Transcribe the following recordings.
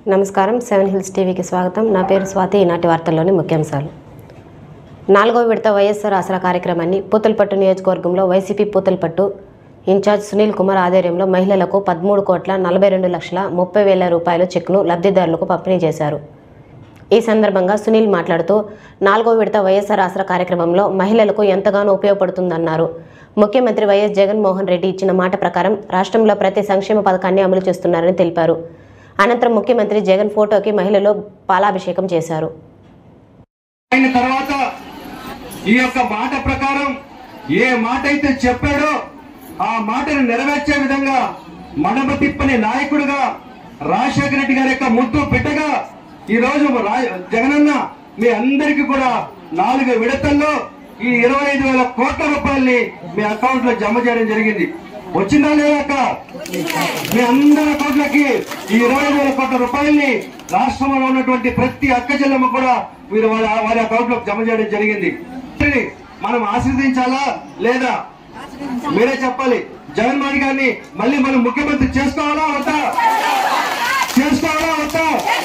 నమస్కారం seven hills టీవీకి స్వాగతం నా పేరు స్వాతి ఈనాటి వార్తల్లోని ముఖ్యాంశాలు నాలుగో విడత వైఎస్ఆర్ ఆసరా కార్యక్రమాన్ని పూతలపట్టు నియోజకవర్గంలో వైసీపీ పూతలపట్టు ఇన్ఛార్జ్ సునీల్ కుమార్ ఆధ్వర్యంలో మహిళలకు పదమూడు కోట్ల నలభై రెండు లక్షల ముప్పై వేల రూపాయల చెక్ను లబ్ధిదారులకు పంపిణీ చేశారు ఈ సందర్భంగా సునీల్ మాట్లాడుతూ నాలుగో విడత వైఎస్ఆర్ ఆసరా కార్యక్రమంలో మహిళలకు ఎంతగానో ఉపయోగపడుతుందన్నారు ముఖ్యమంత్రి వైఎస్ జగన్మోహన్ రెడ్డి ఇచ్చిన మాట ప్రకారం రాష్ట్రంలో ప్రతి సంక్షేమ పథకాన్ని అమలు చేస్తున్నారని తెలిపారు అనంతరం ముఖ్యమంత్రి జగన్ ఫోటోకి మహిళలు పాలాభిషేకం చేశారు అయిన తర్వాత ఈ యొక్క మాట ప్రకారం ఏ మాట అయితే చెప్పాడో ఆ మాటను నెరవేర్చే విధంగా మడమ తిప్పని నాయకుడిగా రాజశేఖర రెడ్డి గారి యొక్క ముద్దు బిడ్డగా ఈ రోజు రా- జగనన్న మీ అందరికీ కూడా నాలుగు విడతల్లో ఈ ఇరవై ఐదు వేల కోట్ల రూపాయల్ని మీ అకౌంట్ లో జమ చేయడం జరిగింది వచ్చిందా లేదాక మీ అందరి అకౌంట్లకి ఈ ఇరవై ఐదు వేల కోట్ల రూపాయల్ని రాష్ట్రంలో ఉన్నటువంటి ప్రతి అక్క చెల్లెమ్మ కూడా మీరు వారి వారి అకౌంట్ లో జమ చేయడం జరిగింది మనం ఆశీర్వదించాలా లేదా మీరే చెప్పాలి జగన్మోహన్ గారిని మళ్ళీ మనం ముఖ్యమంత్రి చేసుకోవాలా వద్దా చేసుకోవాలా వద్దా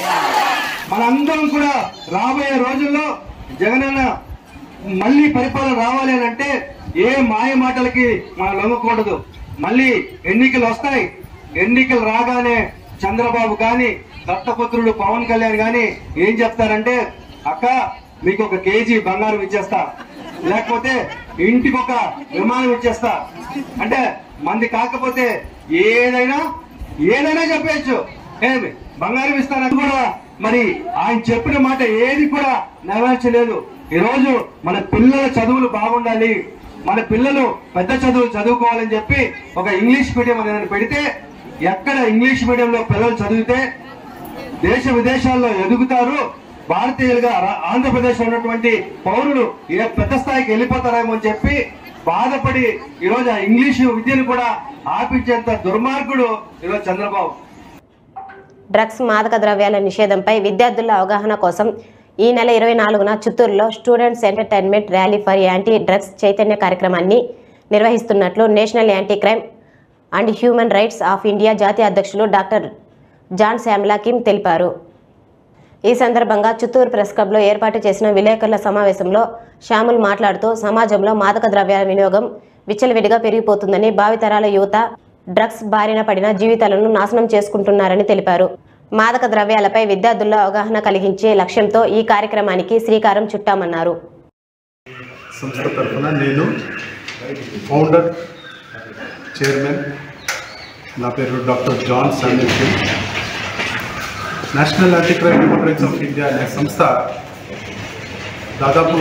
మనందరం కూడా రాబోయే రోజుల్లో జగనన్న మళ్ళీ పరిపాలన రావాలి అని అంటే ఏ మాయ మాటలకి మనం లొంగకూడదు మళ్ళీ ఎన్నికలు వస్తాయి ఎన్నికలు రాగానే చంద్రబాబు గాని దత్తపుత్రుడు పవన్ కళ్యాణ్ గాని ఏం చెప్తారంటే అక్క మీకు ఒక కేజీ బంగారం ఇచ్చేస్తా లేకపోతే ఇంటికి ఒక విమానం ఇచ్చేస్తా అంటే మంది కాకపోతే ఏదైనా ఏదైనా చెప్పేయచ్చు ఏమి బంగారం ఇస్తానని కూడా మరి ఆయన చెప్పిన మాట ఏది కూడా నెరవేర్చలేదు ఈ రోజు మన పిల్లల చదువులు బాగుండాలి మన పిల్లలు పెద్ద చదువులు చదువుకోవాలని చెప్పి ఒక ఇంగ్లీష్ మీడియం అనేది పెడితే ఎక్కడ ఇంగ్లీష్ మీడియంలో పిల్లలు చదివితే దేశ విదేశాల్లో ఎదుగుతారు భారతీయులుగా రా- ఆంధ్రప్రదేశ్ లో ఉన్నటువంటి పౌరులు ఏ పెద్ద స్థాయికి వెళ్ళిపోతారేమో అని చెప్పి బాధపడి ఈరోజు ఆ ఇంగ్లీషు విద్యను కూడా ఆపించేంత దుర్మార్గుడు ఈరోజు చంద్రబాబు డ్రగ్స్ మాదక ద్రవ్యాల నిషేధంపై విద్యార్థుల అవగాహన కోసం ఈ నెల ఇరవై నాలుగున చిత్తూరులో students entertainment rally for anti drugs చైతన్య కార్యక్రమాన్ని నిర్వహిస్తున్నట్లు national anti crime and human rights of India జాతీయ అధ్యక్షులు డాక్టర్ జాన్ శ్యామ్లా కిమ్ తెలిపారు ఈ సందర్భంగా చిత్తూరు ప్రెస్ క్లబ్లో ఏర్పాటు చేసిన విలేకరుల సమావేశంలో శ్యాముల్ మాట్లాడుతూ సమాజంలో మాదక ద్రవ్యాల వినియోగం విచ్చలవిడిగా పెరిగిపోతుందని భావితరాల యువత డ్రగ్స్ బారిన పడిన జీవితాలను నాశనం చేసుకుంటున్నారని తెలిపారు మాదక ద్రవ్యాలపై విద్యార్థుల్లో అవగాహన కలిగించే లక్ష్యంతో ఈ కార్యక్రమానికి శ్రీకారం చుట్టామన్నారు సంస్థ తరఫున నేను ఫౌండర్ చైర్మన్ నా పేరు doctor John Samuel national anti crime human rights of India అనే సంస్థ దాదాపు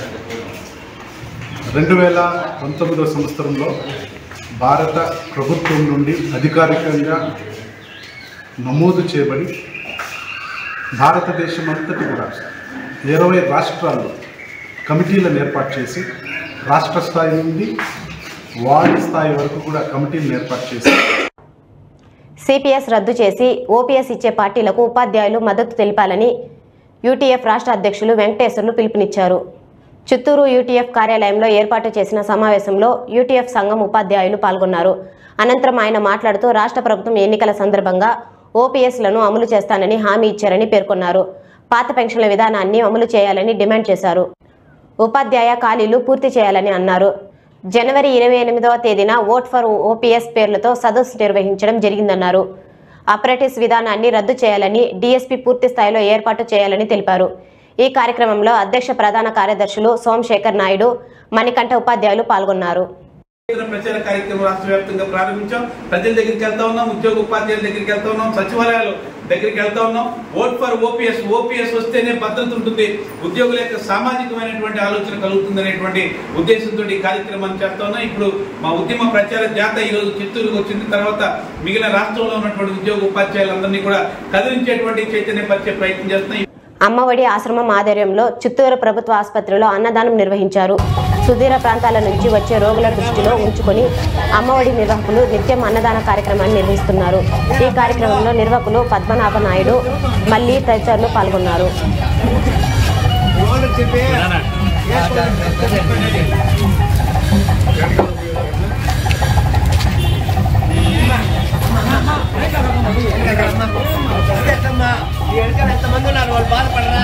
రెండు వేల పంతొమ్మిదవ సంవత్సరంలో భారత ప్రభుత్వం నుండి అధికారికంగా నమోదు చేయబడి భారతదేశం అంతటి కూడా ఇరవై రాష్ట్రాల్లో కమిటీలను ఏర్పాటు చేసి రాష్ట్ర స్థాయి నుండి వార్డు స్థాయి వరకు కూడా కమిటీలను ఏర్పాటు చేసి సిపిఎస్ రద్దు చేసి ఓపీఎస్ ఇచ్చే పార్టీలకు ఉపాధ్యాయులు మద్దతు తెలిపాలని యూటీఎఫ్ రాష్ట్ర అధ్యక్షులు వెంకటేశ్వర్లు పిలుపునిచ్చారు చిత్తూరు యూటీఎఫ్ కార్యాలయంలో ఏర్పాటు చేసిన సమావేశంలో యూటీఎఫ్ సంఘం ఉపాధ్యాయులు పాల్గొన్నారు అనంతరం ఆయన మాట్లాడుతూ రాష్ట్ర ప్రభుత్వం ఎన్నికల సందర్భంగా ఓపీఎస్లను అమలు చేస్తానని హామీ ఇచ్చారని పేర్కొన్నారు పాత పెన్షన్ల విధానాన్ని అమలు చేయాలని డిమాండ్ చేశారు ఉపాధ్యాయ ఖాళీలు పూర్తి చేయాలని అన్నారు జనవరి ఇరవై ఎనిమిదవ తేదీన ఓట్ ఫర్ ఓపీఎస్ పేర్లతో సదస్సు నిర్వహించడం జరిగిందన్నారు అప్రెంటిస్ విధానాన్ని రద్దు చేయాలని డీఎస్పీ పూర్తి స్థాయిలో ఏర్పాటు చేయాలని తెలిపారు ఈ కార్యక్రమంలో అధ్యక్ష ప్రధాన కార్యదర్శులు సోమశేఖర్ నాయుడు మణికంఠ ఉపాధ్యాయులు పాల్గొన్నారు ఇతర ప్రచార కార్యక్రమం రాష్ట్ర వ్యాప్తంగా ప్రారంభించాం ప్రజల దగ్గరికి వెళ్తా ఉన్నాం ఉద్యోగ ఉపాధ్యాయుల దగ్గరికి వెళ్తా ఉన్నాం సచివాలయాలు దగ్గరికి వెళ్తా ఉన్నాం ఓట్ ఫర్ ఓపీఎస్ ఓపీఎస్ వస్తేనే భద్రత ఉంటుంది ఉద్యోగుల యొక్క సామాజికమైనటువంటి ఆలోచన కలుగుతుంది అనేటువంటి ఉద్దేశంతో ఈ కార్యక్రమాన్ని చేస్తా ఉన్నాం ఇప్పుడు మా ఉద్యమ ప్రచార జాత ఈ రోజు చిత్తూరుకు వచ్చిన తర్వాత మిగిలిన రాష్ట్రంలో ఉన్నటువంటి ఉద్యోగ ఉపాధ్యాయులందరినీ కూడా కదిలించేటువంటి చైతన్యపరిచే ప్రయత్నం చేస్తున్నాం అమ్మఒడి ఆశ్రమం ఆధ్వర్యంలో చిత్తూరు ప్రభుత్వ ఆసుపత్రిలో అన్నదానం నిర్వహించారు సుదూర ప్రాంతాల నుంచి వచ్చే రోగుల దృష్టిలో ఉంచుకొని అమ్మఒడి నిర్వాహకులు నిత్యం అన్నదాన కార్యక్రమాన్ని నిర్వహిస్తున్నారు ఈ కార్యక్రమంలో నిర్వాహకులు పద్మనాభ నాయుడు మల్లి తదితరులు పాల్గొన్నారు ఎత్తమ్మా ఈ వెనకాల ఎంతమంది ఉన్నారు వాళ్ళు బాధపడరా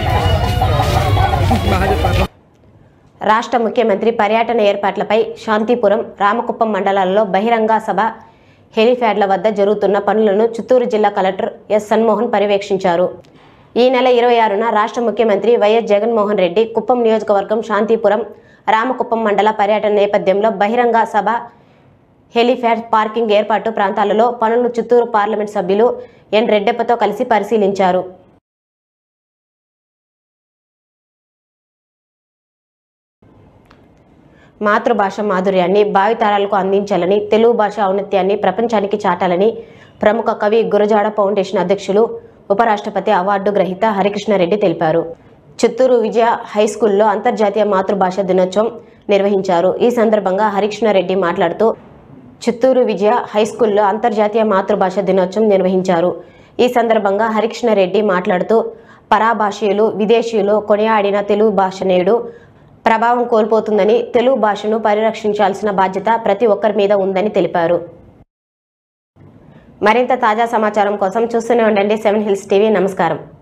రాష్ట్ర ముఖ్యమంత్రి పర్యటన ఏర్పాట్లపై శాంతిపురం రామకుప్పం మండలాల్లో బహిరంగ సభ హెలిప్యాడ్ల వద్ద జరుగుతున్న పనులను చిత్తూరు జిల్లా కలెక్టర్ ఎస్ సన్మోహన్ పర్యవేక్షించారు ఈ నెల ఇరవై ఆరున రాష్ట్ర ముఖ్యమంత్రి వైఎస్ జగన్మోహన్ రెడ్డి కుప్పం నియోజకవర్గం శాంతిపురం రామకుప్పం మండల పర్యటన నేపథ్యంలో బహిరంగ సభ హెలిప్యాడ్ పార్కింగ్ ఏర్పాటు ప్రాంతాలలో పనులను చిత్తూరు పార్లమెంట్ సభ్యులు ఎన్ రెడ్డెప్పతో కలిసి పరిశీలించారు మాతృభాష మాధుర్యాన్ని భావితరాలకు అందించాలని తెలుగు భాష ఔన్నత్యాన్ని ప్రపంచానికి చాటాలని ప్రముఖ కవి గురజాడ ఫౌండేషన్ అధ్యక్షులు ఉపరాష్ట్రపతి అవార్డు గ్రహీత హరికృష్ణారెడ్డి తెలిపారు చిత్తూరు విజయ హై స్కూల్లో అంతర్జాతీయ మాతృభాష దినోత్సవం నిర్వహించారు ఈ సందర్భంగా హరికృష్ణారెడ్డి మాట్లాడుతూ చిత్తూరు విజయ హై స్కూల్లో అంతర్జాతీయ మాతృభాష దినోత్సవం నిర్వహించారు ఈ సందర్భంగా హరికృష్ణారెడ్డి మాట్లాడుతూ పరాభాషీయులు విదేశీయులు కొనియాడిన తెలుగు భాష నేడు ప్రభావం కోల్పోతుందని తెలుగు భాషను పరిరక్షించాల్సిన బాధ్యత ప్రతి ఒక్కరి మీద ఉందని తెలిపారు మరింత తాజా సమాచారం కోసం చూస్తూనే ఉండండి సెవెన్ హిల్స్ టీవీ నమస్కారం